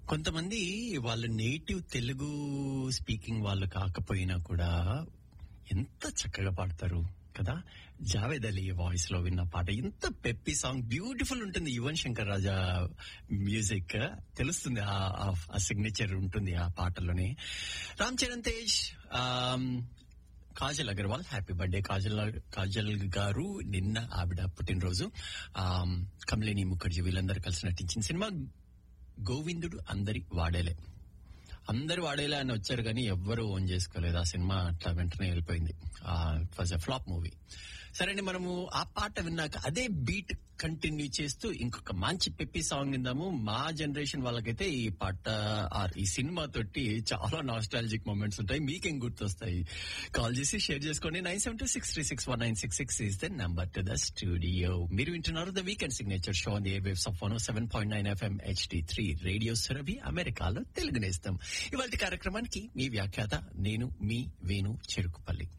కొంతమంది వాళ్ళ native Telugu speaking వాళ్ళు కాకపోయినా కూడా ఎంత చక్కగా పాడతారు కదా జావేద్ అలీ వాయిస్ లో విన్న పాట ఎంత పెప్పి సాంగ్ బ్యూటిఫుల్ ఉంటుంది యువన్ శంకర్ రాజా మ్యూజిక్ తెలుస్తుంది ఆ- ఆ- ఆ సిగ్నేచర్ ఉంటుంది ఆ పాటలోనే రామ్ చరణ్ తేజ్ ఆమ్, కాజల్ అగర్వాల్ హ్యాపీ బర్త్డే కాజల్ కాజల్ గారు నిన్న ఆవిడ పుట్టినరోజు ఆమ్, కమలిని ముఖర్జీ వీళ్ళందరూ కలిసి నటించిన సినిమా గోవిందుడు అందరి వాడేలే అందరు వాడేలా అని వచ్చారు కానీ ఎవ్వరు ఓన్ చేసుకోలేదు ఆ సినిమా అట్లా వెంటనే వెళ్ళిపోయింది it was a flop movie సరే అండి మనము ఆ పాట విన్నాక అదే బీట్ కంటిన్యూ చేస్తూ ఇంకొక మంచి పెప్పి సాంగ్ విందాము మా జనరేషన్ వాళ్ళకైతే ఈ పాట ఆర్ ఈ సినిమా తోటి చాలా నాస్టాలజిక్ మూమెంట్స్ ఉంటాయి మీకేం గుర్తొస్తాయి కాల్ చేసి షేర్ చేసుకోండి nine seven two six three six one nine six six is the number to the studio మీరు వింటున్నారు the weekend signature show the waves of one seven point nine FM HD three radio Surabhi అమెరికాలో తెలుగు నేస్తాం ఇవాళ కార్యక్రమానికి మీ వ్యాఖ్యాత నేను మీ వేణు చెరుకుపల్లి